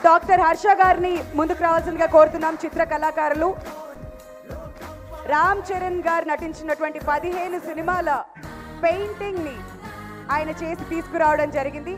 Doctor Harsha గారిని ముందుకు రావాల్సిందిగా కోరుతున్నాం చిత్ర కళాకారులు రామ్ చరణ్ గారు నటించినటువంటి పదిహేను సినిమాల పెయింటింగ్ ని ఆయన చేసి తీసుకురావడం జరిగింది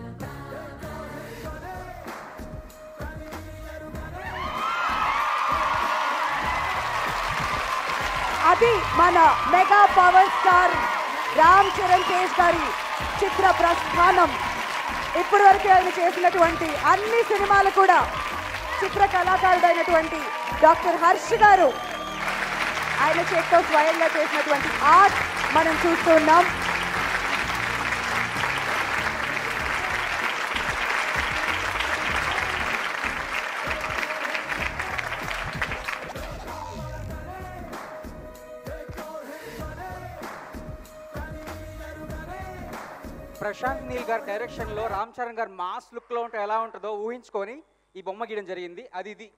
అది మన mega power star Ram Charan Tej గారి చిత్ర ప్రస్థానం ఇప్పటి వరకు ఆయన చేసినటువంటి అన్ని సినిమాలు కూడా చిత్ర కళాకారుడైనటువంటి డాక్టర్ హర్ష్ గారు ఆయన చేతితో స్వయంగా చేసినటువంటి ఆర్ట్ మనం చూస్తున్నాం ప్రశాంత్ నీల్ గారి డైరెక్షన్ లో రామ్ చరణ్ గారు మాస్ లుక్ లో ఉంటే ఎలా ఉంటుందో ఊహించుకొని ఈ బొమ్మ గీయడం జరిగింది అది ఇది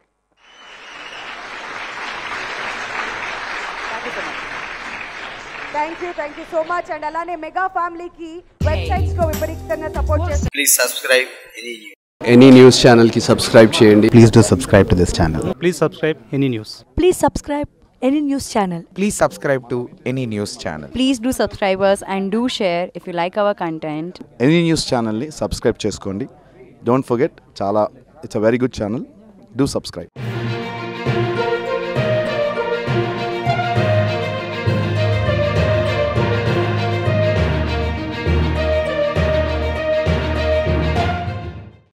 thank you so much thank you thank you so much and అలానే మెగా ఫ్యామిలీకి వెబ్సైట్స్ లో విపరీతంగా సపోర్ట్ చేస్తారు please subscribe any any news ఛానల్కి సబ్స్క్రైబ్ చేయండి Please do subscribe to this channel. Please subscribe any news. Please subscribe any news channel. Please subscribe to any news channel. Please do subscribe us and do share if you like our content. Any news ఛానల్ని subscribe చేసుకోండి don't forget చాలా it's a very good channel do subscribe